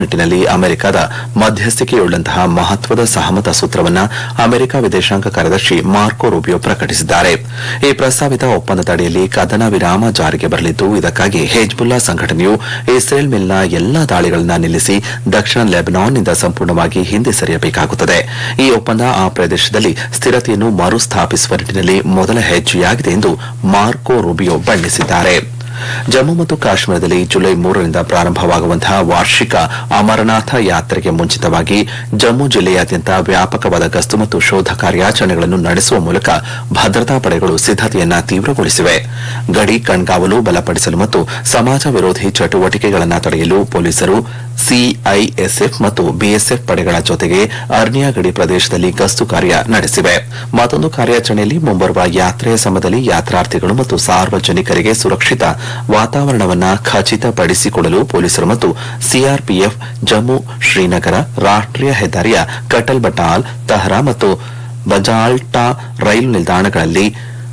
ನಿಟ್ಟಿನಲ್ಲಿ ಅಮೆರಿಕದ ಮಧ್ಯಸ್ಥಿಕೆಯುಳ್ಳಂತಹ ಮಹತ್ವದ ಸಹಮತ ಸೂತ್ರವನ್ನ ಅಮೆರಿಕ ವಿದೇಶಾಂಗ ಕಾರ್ಯದರ್ಶಿ ಮಾರ್ಕೊ ರೂಬಿಯೋ ಪ್ರಕಟಿಸಿದ್ದಾರೆ ಈ ಪ್ರಸ್ತಾವಿತ ಒಪ್ಪಂದದ ಅಡಿಯಲ್ಲಿ ಕದನ ವಿರಾಮ ಜಾರಿಗೆ ಬರಲಿದ್ದು ಇದಕ್ಕಾಗಿ ಹೆಜ್ಬುಲ್ಲಾ ಸಂಘಟನೆಯು ಇಸ್ರೇಲ್ ಮೇಲಿನ ಎಲ್ಲಾ ದಾಳಿಗಳನ್ನು ನಿಲ್ಲಿಸಿ ದಕ್ಷಿಣ ಲೆಬನಾನ್ನಿಂದ ಸಂಪೂರ್ಣವಾಗಿ ಹಿಂದೆ ಸರಿಯಬೇಕಾಗುತ್ತದೆ ಈ ಒಪ್ಪಂದ ಆ ಪ್ರದೇಶದಲ್ಲಿ ಸ್ಥಿರತೆಯನ್ನು ಮರುಸ್ಥಾಪಿಸುವ ನಿಟ್ಟಿನಲ್ಲಿ ಮೊದಲ ಹೆಜ್ಜೆಯಾಗಿದೆ ಎಂದು ಮಾರ್ಕೊ ರೂಬಿಯೋ ಬಣ್ಣಿಸಿದ್ದಾರೆ ಜಮ್ಮು ಮತ್ತು ಕಾಶ್ಮೀರದಲ್ಲಿ ಜುಲೈ ಮೂರರಿಂದ ಪ್ರಾರಂಭವಾಗುವಂತಹ ವಾರ್ಷಿಕ ಅಮರನಾಥ ಯಾತ್ರೆಗೆ ಮುಂಚಿತವಾಗಿ ಜಮ್ಮು ಜಿಲ್ಲೆಯಾದ್ಯಂತ ವ್ಯಾಪಕವಾದ ಗಸ್ತು ಮತ್ತು ಶೋಧ ಕಾರ್ಯಾಚರಣೆಗಳನ್ನು ನಡೆಸುವ ಮೂಲಕ ಭದ್ರತಾ ಪಡೆಗಳು ಸಿದ್ದತೆಯನ್ನ ತೀವ್ರಗೊಳಿಸಿವೆ ಗಡಿ ಕಣ್ಗಾವಲು ಬಲಪಡಿಸಲು ಮತ್ತು ಸಮಾಜ ವಿರೋಧಿ ಚಟುವಟಿಕೆಗಳನ್ನು ತಡೆಯಲು ಪೊಲೀಸರು ಸಿಐಎಸ್ಎಫ್ ಮತ್ತು ಬಿಎಸ್ಎಫ್ ಪಡೆಗಳ ಜೊತೆಗೆ ಅರ್ನಿಯಾ ಗಡಿ ಪ್ರದೇಶದಲ್ಲಿ ಗಸ್ತು ಕಾರ್ಯ ನಡೆಸಿವೆ ಮತ್ತೊಂದು ಕಾರ್ಯಾಚರಣೆಯಲ್ಲಿ ಮುಂಬರುವ ಯಾತ್ರೆಯ ಸಮಯದಲ್ಲಿ ಯಾತ್ರಾರ್ಥಿಗಳು ಮತ್ತು ಸಾರ್ವಜನಿಕರಿಗೆ ಸುರಕ್ಷಿತ ವಾತಾವರಣವನ್ನ ಖಚಿತಪಡಿಸಿಕೊಳ್ಳಲು ಪೊಲೀಸರು ಮತ್ತು ಸಿಆರ್ಪಿಎಫ್ ಜಮ್ಮು ಶ್ರೀನಗರ ರಾಷ್ಟ್ರೀಯ ಹೆದ್ದಾರಿಯ ಕಟಲ್ ಬಟಾಲ್ ತಹರಾ ಮತ್ತು ಬಜಾಲ್ಟಾ ರೈಲು ನಿಲ್ದಾಣಗಳಲ್ಲಿ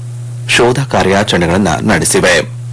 ಶೋಧ ಕಾರ್ಯಾಚರಣೆಗಳನ್ನು ನಡೆಸಿವೆ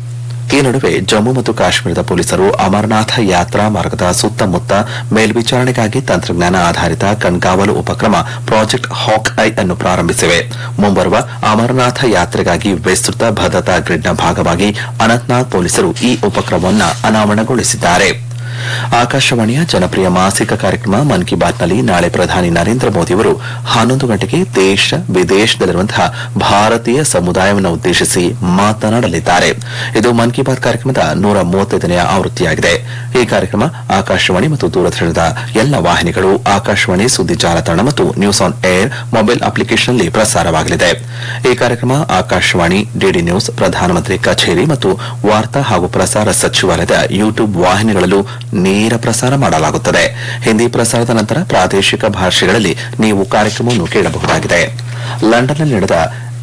ಈ ನಡುವೆ ಜಮ್ಮು ಮತ್ತು ಕಾಶ್ಮೀರದ ಪೊಲೀಸರು ಅಮರನಾಥ ಯಾತ್ರಾ ಮಾರ್ಗದ ಸುತ್ತಮುತ್ತ ಮೇಲ್ವಿಚಾರಣೆಗಾಗಿ ತಂತ್ರಜ್ಞಾನ ಆಧಾರಿತ ಕಣ್ಗಾವಲು ಉಪಕ್ರಮ ಪ್ರಾಜೆಕ್ಟ್ ಹಾಕ್ ಐ ಅನ್ನು ಪ್ರಾರಂಭಿಸಿವೆ ಮುಂಬರುವ ಅಮರನಾಥ ಯಾತ್ರೆಗಾಗಿ ವಿಸ್ತೃತ ಭದ್ರತಾ ಗ್ರಿಡ್ನ ಭಾಗವಾಗಿ ಅನಂತನಾಗ್ ಪೊಲೀಸರು ಈ ಉಪಕ್ರಮವನ್ನು ಅನಾವರಣಗೊಳಿಸಿದ್ದಾರೆ ಆಕಾಶವಾಣಿಯ ಜನಪ್ರಿಯ ಮಾಸಿಕ ಕಾರ್ಯಕ್ರಮ ಮನ್ ಕಿ ಬಾತ್ನಲ್ಲಿ ನಾಳೆ ಪ್ರಧಾನಿ ನರೇಂದ್ರ ಮೋದಿಯವರು ಹನ್ನೊಂದು ಗಂಟೆಗೆ ದೇಶ ವಿದೇಶದಲ್ಲಿರುವಂತಹ ಭಾರತೀಯ ಸಮುದಾಯವನ್ನು ಉದ್ದೇಶಿಸಿ ಮಾತನಾಡಲಿದ್ದಾರೆ ಇದು ಮನ್ ಕಿ ಬಾತ್ ಕಾರ್ಯಕ್ರಮದ ನೂರ ಮೂವತ್ತೈದನೆಯ ಆವೃತ್ತಿಯಾಗಿದೆ ಈ ಕಾರ್ಯಕ್ರಮ ಆಕಾಶವಾಣಿ ಮತ್ತು ದೂರದರ್ಶನದ ಎಲ್ಲ ವಾಹಿನಿಗಳು ಆಕಾಶವಾಣಿ ಸುದ್ದಿ ಜಾಲತಾಣ ಮತ್ತು ನ್ಯೂಸ್ ಆನ್ ಏರ್ ಮೊಬೈಲ್ ಅಪ್ಲಿಕೇಶನ್ನಲ್ಲಿ ಪ್ರಸಾರವಾಗಲಿದೆ ಈ ಕಾರ್ಯಕ್ರಮ ಆಕಾಶವಾಣಿ ಡಿಡಿ ನ್ಯೂಸ್ ಪ್ರಧಾನಮಂತ್ರಿ ಕಚೇರಿ ಮತ್ತು ವಾರ್ತಾ ಹಾಗೂ ಪ್ರಸಾರ ಸಚಿವಾಲಯದ ಯೂಟ್ಯೂಬ್ ವಾಹಿನಿಗಳಲ್ಲೂ ನೇರ ಪ್ರಸಾರ ಮಾಡಲಾಗುತ್ತದೆ ಹಿಂದಿ ಪ್ರಸಾರದ ನಂತರ ಪ್ರಾದೇಶಿಕ ಭಾಷೆಗಳಲ್ಲಿ ನೀವು ಕಾರ್ಯಕ್ರಮವನ್ನು ಕೇಳಬಹುದಾಗಿದೆ ಲಂಡನ್ನಲ್ಲಿ ನಡೆದ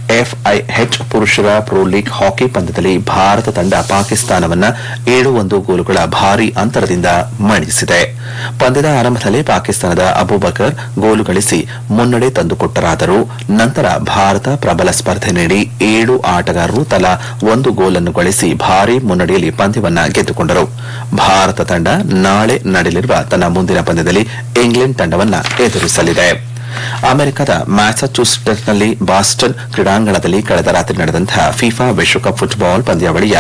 ಎಫ್ಐಎಚ್ ಪುರುಷರ ಪ್ರೊ ಲೀಗ್ ಹಾಕಿ ಪಂದ್ಯದಲ್ಲಿ ಭಾರತ ತಂಡ ಪಾಕಿಸ್ತಾನವನ್ನ ಏಳು ಒಂದು ಗೋಲುಗಳ ಭಾರೀ ಅಂತರದಿಂದ ಮಣಿಸಿದೆ ಪಂದ್ಯದ ಆರಂಭದಲ್ಲಿ ಪಾಕಿಸ್ತಾನದ ಅಬೂಬಕರ್ ಗೋಲು ಗಳಿಸಿ ಮುನ್ನಡೆ ತಂದುಕೊಟ್ಟರಾದರೂ ನಂತರ ಭಾರತ ಪ್ರಬಲ ಸ್ಪರ್ಧೆ ನೀಡಿ ಏಳು ಆಟಗಾರರು ತಲಾ ಒಂದು ಗೋಲನ್ನು ಗಳಿಸಿ ಭಾರೀ ಮುನ್ನಡೆಯಲ್ಲಿ ಪಂದ್ಯವನ್ನ ಗೆದ್ದುಕೊಂಡರು ಭಾರತ ತಂಡ ನಾಳೆ ನಡೆಯಲಿರುವ ತನ್ನ ಮುಂದಿನ ಪಂದ್ಯದಲ್ಲಿ ಇಂಗ್ಲೆಂಡ್ ತಂಡವನ್ನ ಎದುರಿಸಲಿದೆ ಅಮೆರಿಕದ ಮ್ಯಾಸಚ್ಯೂಸೆಟ್ಸ್ನಲ್ಲಿ ಬಾಸ್ಟನ್ ಕ್ರೀಡಾಂಗಣದಲ್ಲಿ ಕಳೆದ ರಾತ್ರಿ ನಡೆದಂತಹ ಫಿಫಾ ವಿಶ್ವಕಪ್ ಫುಟ್ಬಾಲ್ ಪಂದ್ಯಾವಳಿಯ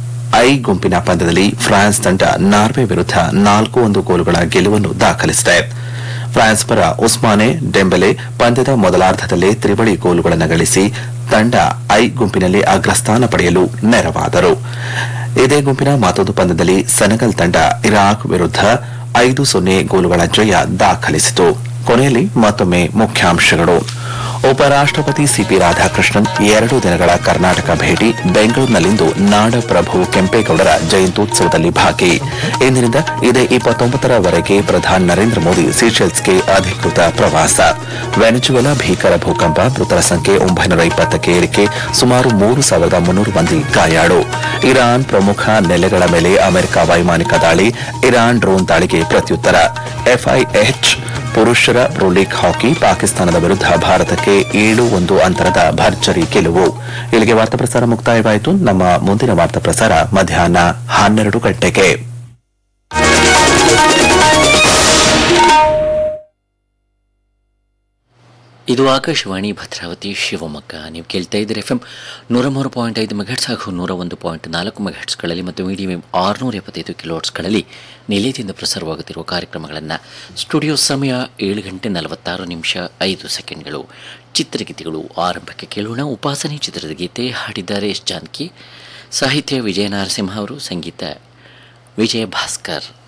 ಐ ಗುಂಪಿನ ಪಂದ್ಯದಲ್ಲಿ ಫ್ರಾನ್ಸ್ ತಂಡ ನಾರ್ವೆ ವಿರುದ್ಧ ನಾಲ್ಕು ಒಂದು ಗೋಲುಗಳ ಗೆಲುವನ್ನು ದಾಖಲಿಸಿದೆ ಫ್ರಾನ್ಸ್ ಪರ ಉಸ್ಮಾನೆ ಡೆಂಬೆಲೆ ಪಂದ್ಯದ ಮೊದಲಾರ್ಧದಲ್ಲೇ ತ್ರಿವಳಿ ಗೋಲುಗಳನ್ನು ಗಳಿಸಿ ತಂಡ ಐ ಗುಂಪಿನಲ್ಲಿ ಅಗ್ರಸ್ಥಾನ ಪಡೆಯಲು ನೆರವಾದರು ಇದೇ ಗುಂಪಿನ ಮತ್ತೊಂದು ಪಂದ್ಯದಲ್ಲಿ ಸೆನೆಗಲ್ ತಂಡ ಇರಾಕ್ ವಿರುದ್ಧ ಐದು ಸೊನ್ನೆ ಗೋಲುಗಳ ಜಯ ದಾಖಲಿಸಿತು ಕೊನೆಯಲ್ಲಿ ಮತ್ತೊಮ್ಮೆ ಮುಖ್ಯಾಂಶಗಳು ಉಪರಾಷ್ಟಪತಿ ಸಿಪಿ ರಾಧಾಕೃಷ್ಣನ್ ಎರಡು ದಿನಗಳ ಕರ್ನಾಟಕ ಭೇಟಿ ಬೆಂಗಳೂರಿನಲ್ಲಿಂದು ನಾಡಪ್ರಭು ಕೆಂಪೇಗೌಡರ ಜಯಂತ್ಯುತ್ಸವದಲ್ಲಿ ಭಾಗಿ ಇಂದಿನಿಂದ ಇದೇ ಇಪ್ಪತ್ತೊಂಬತ್ತರವರೆಗೆ ಪ್ರಧಾನಿ ನರೇಂದ್ರ ಮೋದಿ ಸೀಶೆಲ್ಸ್ಗೆ ಅಧಿಕೃತ ಪ್ರವಾಸ ವೆನೆಜುವೆಲಾ ಭೀಕರ ಭೂಕಂಪ ಮೃತರ ಸಂಖ್ಯೆ ಒಂಬೈನೂರ ಇಪ್ಪತ್ತಕ್ಕೆ ಏರಿಕೆ ಸುಮಾರು ಮೂರು ಸಾವಿರದ ಮುನ್ನೂರು ಮಂದಿ ಗಾಯಾಳು ಇರಾನ್ ಪ್ರಮುಖ ನೆಲೆಗಳ ಮೇಲೆ ಅಮೆರಿಕ ವೈಮಾನಿಕ ದಾಳಿ ಇರಾನ್ ಡ್ರೋನ್ ದಾಳಿಗೆ ಪ್ರತ್ಯುತ್ತರ ಎಫ್ಐಎಚ್ ಪುರುಷರ ಪ್ರೊ ಲೀಗ್ ಹಾಕಿ ಪಾಕಿಸ್ತಾನದ ವಿರುದ್ಧ ಭಾರತಕ್ಕೆ ಏಳು ಒಂದು ಅಂತರದ ಭರ್ಜರಿ ಗೆಲುವು ಇಲ್ಲಿಗೆ ವಾರ್ತಾ ಪ್ರಸಾರ ಮುಕ್ತಾಯವಾಯಿತು ನಮ್ಮ ಮುಂದಿನ ವಾರ್ತಾ ಪ್ರಸಾರ ಮಧ್ಯಾಹ್ನ ಹನ್ನೆರಡು ಗಂಟೆಗೆ ಇದು ಆಕಾಶವಾಣಿ ಭದ್ರಾವತಿ ಶಿವಮೊಗ್ಗ ನೀವು ಕೇಳ್ತಾ ಇದ್ದೀರಿ ಎಫ್ ಎಂ ನೂರ ಮೂರು ಪಾಯಿಂಟ್ ಐದು ಮೆಗಾಟ್ಸ್ ಹಾಗೂ ನೂರ ಒಂದು ಪಾಯಿಂಟ್ ನಾಲ್ಕು ಮೆಗಾಟ್ಸ್ಗಳಲ್ಲಿ ಮತ್ತು ಮೀಡಿಯಂ ಆರುನೂರ ಎಪ್ಪತ್ತೈದು ಕಿಲೋಟ್ಸ್ಗಳಲ್ಲಿ ನಿಲಯದಿಂದ ಪ್ರಸಾರವಾಗುತ್ತಿರುವ ಕಾರ್ಯಕ್ರಮಗಳನ್ನು ಸ್ಟುಡಿಯೋ ಸಮಯ ಏಳು ಗಂಟೆ ನಲವತ್ತಾರು ನಿಮಿಷ ಐದು ಸೆಕೆಂಡ್ಗಳು ಚಿತ್ರಗೀತೆಗಳು ಆರಂಭಕ್ಕೆ ಕೇಳೋಣ ಉಪಾಸನೆ ಚಿತ್ರದ ಗೀತೆ ಹಾಡಿದ್ದಾರೆ ಎಸ್ ಜಾನಕಿ ಸಾಹಿತ್ಯ ವಿಜಯ ನರಸಿಂಹ ಅವರು ಸಂಗೀತ ವಿಜಯ ಭಾಸ್ಕರ್